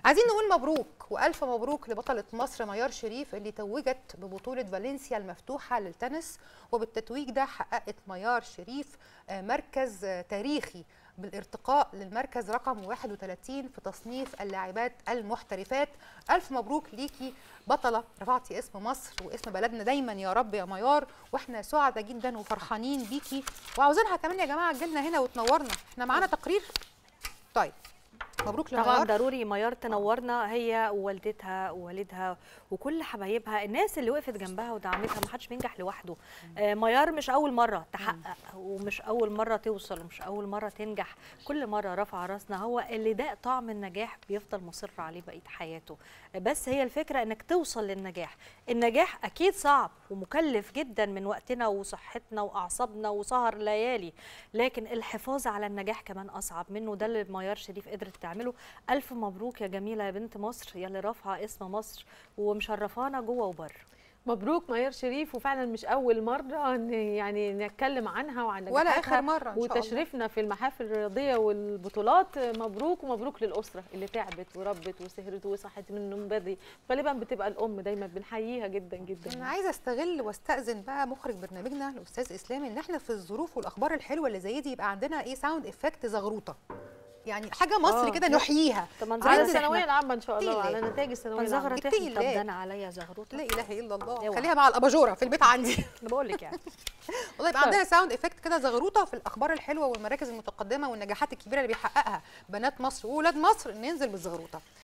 عايزين نقول مبروك والف مبروك لبطله مصر ميار شريف اللي توجت ببطوله فالنسيا المفتوحه للتنس وبالتتويج ده حققت ميار شريف آه، مركز آه، تاريخي بالارتقاء للمركز رقم 31 في تصنيف اللاعبات المحترفات الف مبروك ليكي بطله رفعتي اسم مصر واسم بلدنا دايما يا رب يا ميار واحنا سعداء جدا وفرحانين بيكي وعاوزينها كمان يا جماعه تجيلنا هنا وتنورنا احنا معانا تقرير طيب مبروك طبعا لميار ضروري ميار تنورنا هي ووالدتها ووالدها وكل حبايبها الناس اللي وقفت جنبها ودعمتها ما حدش بينجح لوحده آه ميار مش اول مره تحقق ومش اول مره توصل ومش اول مره تنجح كل مره رفع راسنا هو اللي ده طعم النجاح بيفضل مصر عليه بقيه حياته بس هي الفكره انك توصل للنجاح النجاح اكيد صعب ومكلف جدا من وقتنا وصحتنا واعصابنا وسهر ليالي لكن الحفاظ على النجاح كمان اصعب منه ده اللي ميار شريف قدرت تعمله الف مبروك يا جميله يا بنت مصر يا اللي رافعه اسم مصر ومشرفانا جوه وبره مبروك ميار شريف وفعلا مش اول مره ن- يعني نتكلم عنها وعن ولا نجاحاتها اخر مره ان شاء الله وتشريفنا في المحافل الرياضيه والبطولات مبروك ومبروك للاسره اللي تعبت وربت وسهرت وصحت من النوم بدري غالبا بتبقى الام دايما بنحييها جدا انا جدا عايزه استغل واستاذن بقى مخرج برنامجنا الاستاذ اسلام ان احنا في الظروف والاخبار الحلوه اللي زي دي يبقى عندنا ايه ساوند افكت زغروطه يعني حاجه مصري آه. كده نحييها طب ما على نزغرط الثانويه احنا العامه ان شاء الله إيه؟ على نتائج الثانويه العامه نزغرط اتقي احنا طب الله. ده انا عليا زغروطه لا اله الا الله اوعى. خليها مع الاباجوره في البيت عندي انا بقول لك يعني والله يبقى عندنا ساوند افكت كده زغروطه في الاخبار الحلوه والمراكز المتقدمه والنجاحات الكبيره اللي بيحققها بنات مصر واولاد مصر ننزل بالزغروطه